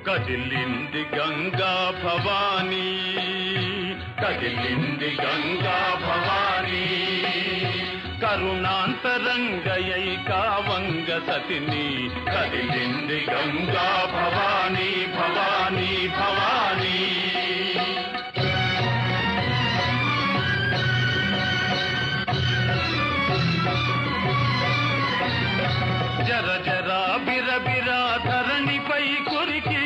కదిలింది గంగా భవానీ కదిలింది గంగా భవానీ కరుణాంతరంగయై కావంగ సతిని కదిలింది గంగా భవానీ భవానీ భవానీ జర జరా బిర బిరా ధరణిపై కొరికి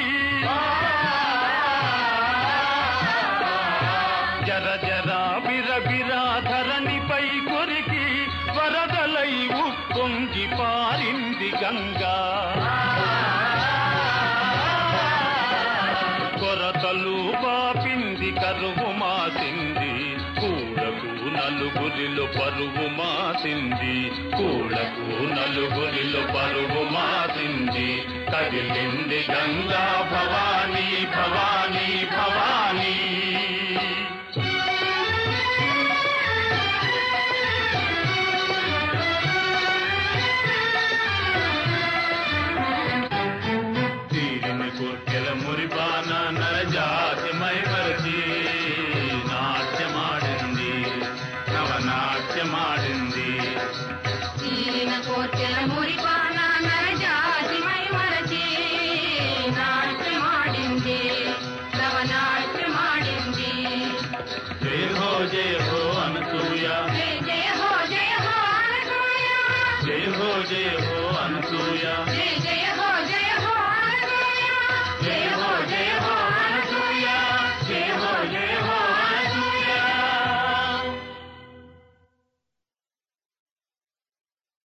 జర జరా బిర బిరా ధరణిపై కొరికి వరదలై ఉప్పొంగి పారింది గంగా కొరతలు పాపింది కరువు మాసింది కూడకు నలుగురిలో పరువు మాసింది కూడకు నలుగురిలో పరువు మాసింది కదిలింది గంగా భవానీ భవానీ భవానీ తీరిని కోర్కెల మురిపాన నరజాతి మైమరచి నాట్యమాడింది నవనాట్యమాడింది తీరిన కోర్కెల మురిపాన నరజాతి మైమరచి నాట్యమాడింది నవనాట్యమాడింది జయ హో జయ హో అనసూయ జయ జయ హో జయ హో అనసూయ జయ హో జయ హో అనసూయ జయ జయ హో